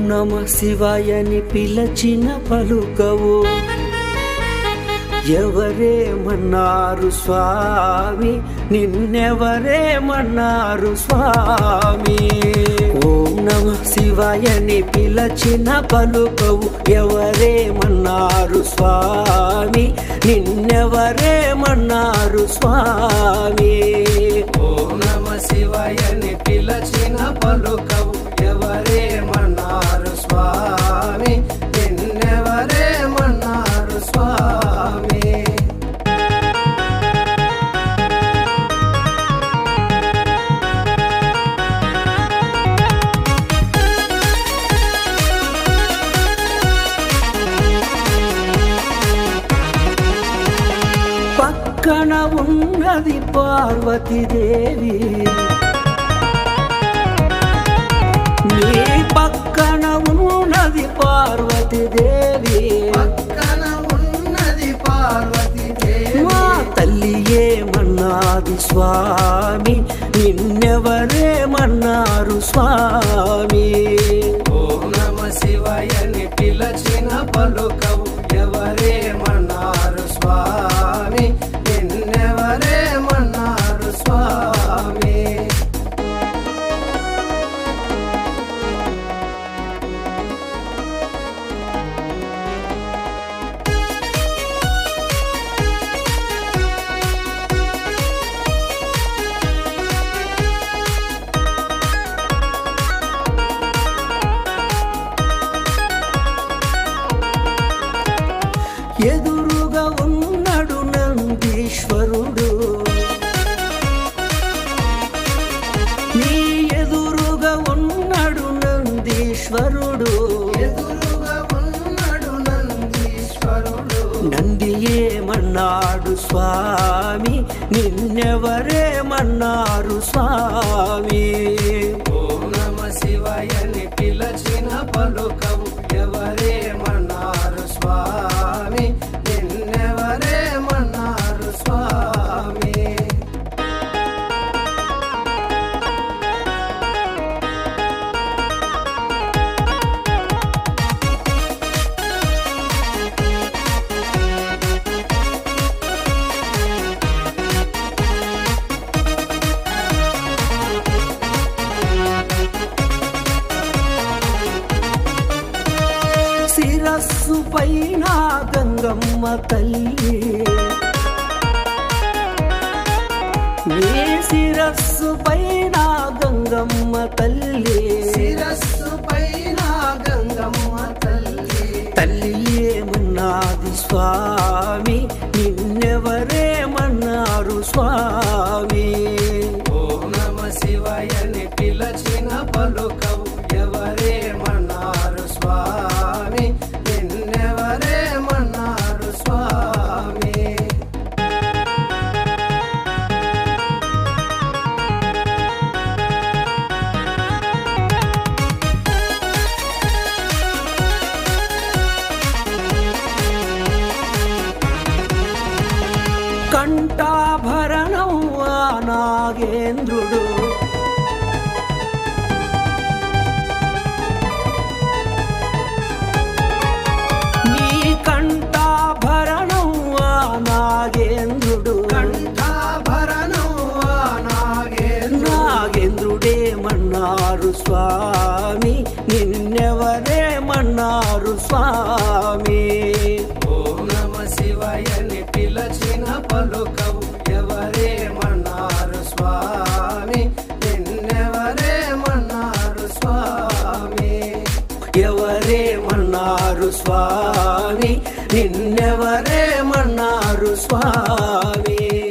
నమ శివాయని పిలచిన పలుకవు ఎవరేమన్నారు స్వామి నిన్నెవరేమన్నారు స్వామి ఓం నమ శివాయని పిలచిన పలుకవు ఎవరేమన్నారు స్వామి నిన్నెవరేమన్నారు స్వామి ఓం నమ శివాయని పిలచిన పలుకవు ఎవరేమన్నారు స్వామి నిన్నెవరేమన్నారు స్వామి పక్కన ఉన్నది పార్వతీదేవి నీ పక్కన ఉన్నది పార్వతీదేవి పక్కన ఉన్నది పార్వతీ మా తల్లి ఏమన్నది స్వామి నిన్నెవరేమన్నారు స్వామి ఓం నమ శివాయని పిలచిన పలుకవు ఎవరేమన్నారు స్వామి నిన్నెవరేమన్నారు స్వామి ఎదురుగా ఉన్నాడు నందీశ్వరుడు నీ ఎదురుగా ఉన్నాడు నందీశ్వరుడు ఎదురుగా ఉన్నాడు నందీశ్వరుడు నంది ఏమన్నాడు స్వామి నిన్నెవరేమన్నారు స్వామి ఓం నమ శివాయని పిలచిన పలుకవు ఎవరేమన్నారు స్వామి నిన్నెవరేమన్నారు స్వామి శిరస్సు పైన గంగమ్మ తల్లి నీ శిరస్సు పైన గంగమ్మ తల్లి శిరస్సు పైన గంగమ్మ తల్లి తల్లి ఏమన్నది స్వామి నిన్నెవరేమన్నారు స్వామి ఓం నమ శివాయని పిలచిన పలుకవు ఎవరేమన్నారు స్వామి నిన్నెవరేమన్నారు స్వామి కంఠాభరణం ఆ నాగేంద్రుడు నీ కంఠాభరణం ఆ నాగేంద్రుడు కంఠాభరణం ఆ నాగేంద్ర నాగేంద్రుడేమన్నారు స్వామి నిన్నెవరేమన్నారు స్వామి ఓం నమ శివాయని పిలచిన పలుకవు ఎవరేమన్నారు స్వామి నిన్నెవరేమన్నారు స్వామి ఎవరేమన్నారు స్వామి నిన్నెవరేమన్నారు స్వామి